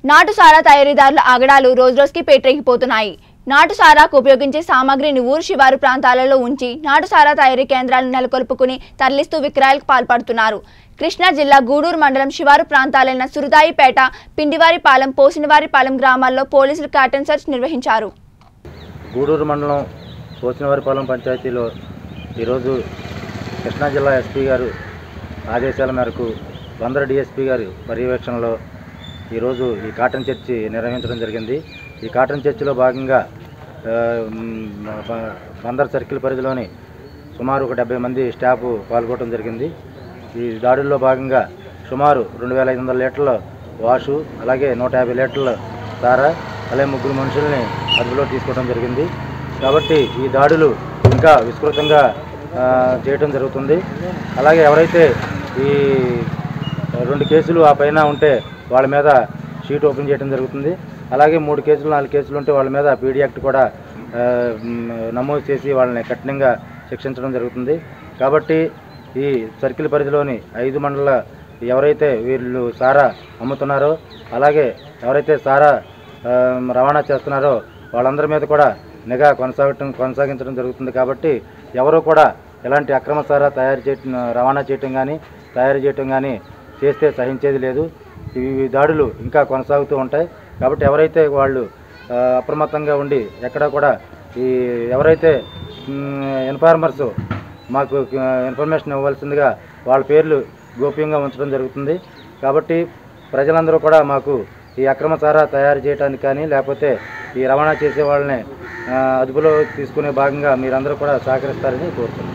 నాటుసారా తయారీదారుల ఆగడాలు రోజురోజుకి పేటరేగిపోతున్నాయి నాటుసారాకు ఉపయోగించే సామాగ్రిని ఊరు శివారు ప్రాంతాలలో ఉంచి నాటుసారా తయారీ కేంద్రాలను నెలకొల్పుకుని తరలిస్తూ విక్రయాలకు పాల్పడుతున్నారు కృష్ణా జిల్లా గూడూరు మండలం శివారు ప్రాంతాలైన సురదాయిపేట పిండివారిపాలెం పోసినవారిపాలెం గ్రామాల్లో పోలీసులు కాటన్ సెర్చ్ నిర్వహించారు గూడూరు మండలం పోసినవారిపాలెం పంచాయతీలో ఈరోజు కృష్ణా జిల్లా ఎస్పీ గారు ఆదేశాల మేరకు బందర డిఎస్పీ గారి పర్యవేక్షణలో ఈరోజు ఈ కాటన్ చర్చి నిర్వహించడం జరిగింది ఈ కాటన్ చర్చిలో భాగంగా ఆ, మ్, బ- బందర్ సర్కిల్ పరిధిలోని సుమారు ఒక డెబ్బై మంది స్టాఫ్ పాల్గొనడం జరిగింది ఈ దాడుల్లో భాగంగా సుమారు రెండు వేల ఐదు వందల లీటర్ల వాషు అలాగే నూట యాభై లీటర్ల సారా అలాగే ముగ్గురు మనుషుల్ని అదుపులో తీసుకోవడం జరిగింది కాబట్టి ఈ దాడులు ఇంకా విస్తృతంగా ఆ, చేయటం జరుగుతుంది అలాగే ఎవరైతే ఈ రెండు కేసులు ఆ పైన ఉంటే వాళ్ళ మీద షీట్ ఓపెన్ చేయడం జరుగుతుంది అలాగే మూడు కేసులు నాలుగు కేసులు ఉంటే వాళ్ళ మీద పీడీ యాక్ట్ కూడా ఆ, మ్, నమోదు చేసి వాళ్ళని కఠినంగా శిక్షించడం జరుగుతుంది కాబట్టి ఈ సర్కిల్ పరిధిలోని ఐదు మండల ఎవరైతే వీళ్ళు సారా అమ్ముతున్నారో అలాగే ఎవరైతే సారా ఆ, రవాణా చేస్తున్నారో వాళ్ళందరి మీద కూడా నిఘా కొనసాగటం కొనసాగించడం జరుగుతుంది కాబట్టి ఎవరు కూడా ఎలాంటి అక్రమ సారా తయారు చేయటం రవాణా చేయటం కానీ తయారు చేయటం కానీ చేస్తే సహించేది లేదు ఇవి దాడులు ఇంకా కొనసాగుతూ ఉంటాయి కాబట్టి ఎవరైతే వాళ్ళు ఆ, అప్రమత్తంగా ఉండి ఎక్కడ కూడా ఈ ఎవరైతే ఇన్ఫార్మర్స్ మాకు ఆ, ఇన్ఫర్మేషన్ ఇవ్వాల్సిందిగా వాళ్ళ పేర్లు గోప్యంగా ఉంచడం జరుగుతుంది కాబట్టి ప్రజలందరూ కూడా మాకు ఈ అక్రమ సారా తయారు చేయడానికి కానీ లేకపోతే ఈ రవాణా చేసే వాళ్ళని ఆ, అదుపులో తీసుకునే భాగంగా మీరందరూ కూడా సహకరిస్తారని కోరుతున్నాను